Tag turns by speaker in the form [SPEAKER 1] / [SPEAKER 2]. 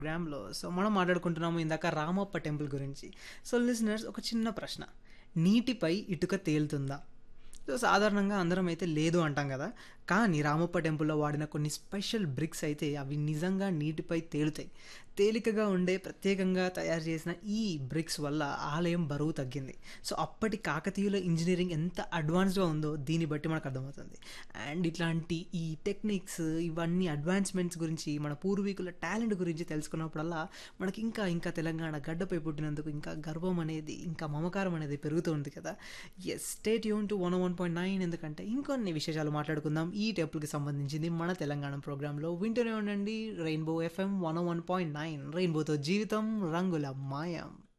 [SPEAKER 1] ప్రోగ్రామ్‌లో సో, మనం మాట్లాడుకుంటున్నాము ఇందాక రామప్ప టెంపుల్ గురించి. సో, లిజనర్స్ ఒక చిన్న ప్రశ్న. నీటిపై ఇటుక తేలుతుందా? సో, సాధారణంగా అందరం అయితే లేదు అంటాం గదా! కానీ రామప్ప టెంపుల్‌లో వాడిన కొన్ని స్పెషల్ బ్రిక్స్ అయితే అవి నిజంగా నీటిపై తేలుతాయి. తేలికగా ఉండే ప్రత్యేకంగా తయారు చేసిన ఈ బ్రిక్స్ వల్ల ఆలయం బరువు తగ్గింది. సో, అప్పటి కాకతీయుల ఇంజినీరింగ్ ఎంత అడ్వాన్స్డ్‌గా ఉందో దీన్ని బట్టి మనకు అర్థమవుతుంది. అండ్ ఇట్లాంటి ఈ టెక్నిక్స్ ఇవన్నీ అడ్వాన్స్‌మెంట్స్ గురించి మన పూర్వీకుల టాలెంట్ గురించి తెలుసుకున్నప్పుడల్లా మనకి ఇంకా ఇంకా తెలంగాణ గడ్డపై పుట్టినందుకు ఇంకా గర్వం అనేది ఇంకా మమకారం అనేది పెరుగుతూ ఉంది కదా! యెస్ స్టే ట్యూన్ టు 101.9 ఎందుకంటే ఇంకొన్ని విశేషాలు మాట్లాడుకుందాం ఈ టెంపుల్‌కి సంబంధించింది మన తెలంగాణ ప్రోగ్రామ్‌లో. వింటూనే ఉండండి రెయిన్బో ఎఫ్ఎం 101.9 రెయిన్బోతో జీవితం రంగుల మాయం.